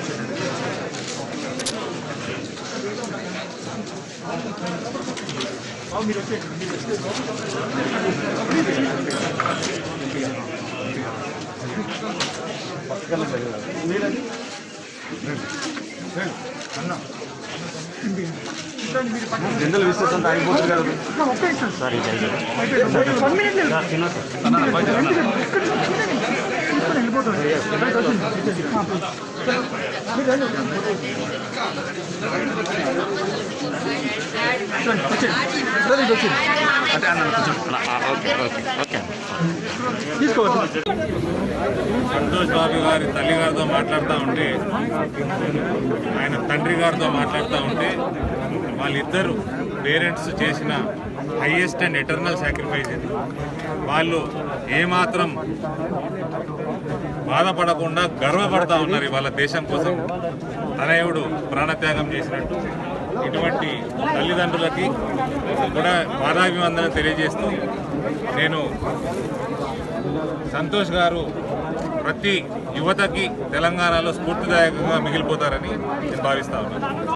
general విశ్లేషణ అంతా అయిపోతుంది కదా సార్ అంటే అన్న కొంచెం okay okay okay Santosh Babu గారి తల్లి గారితో మాట్లాడుతూ ఉంటే ఆయన తండ్రి గారితో మాట్లాడుతూ ఉంటే వాళ్ళిద్దరు పేరెంట్స్ చేసిన హైయెస్ట్ అండ్ ఎటర్నల్ సాక్రిఫైస్ ఇది వాళ్ళు ఏమాత్రం బాధపడకుండా గర్వపడతా ఉన్నారు ఇవాళ దేశం కోసం తనయుడు ప్రాణత్యాగం చేసినట్టు ఇటువంటి తల్లిదండ్రులకి కూడా పాదాభివందనం తెలియజేస్తూ నేను సంతోష్ గారు ప్రతి యువతకి తెలంగాణలో స్ఫూర్తిదాయకంగా మిగిలిపోతారని నేను భావిస్తా ఉన్నాను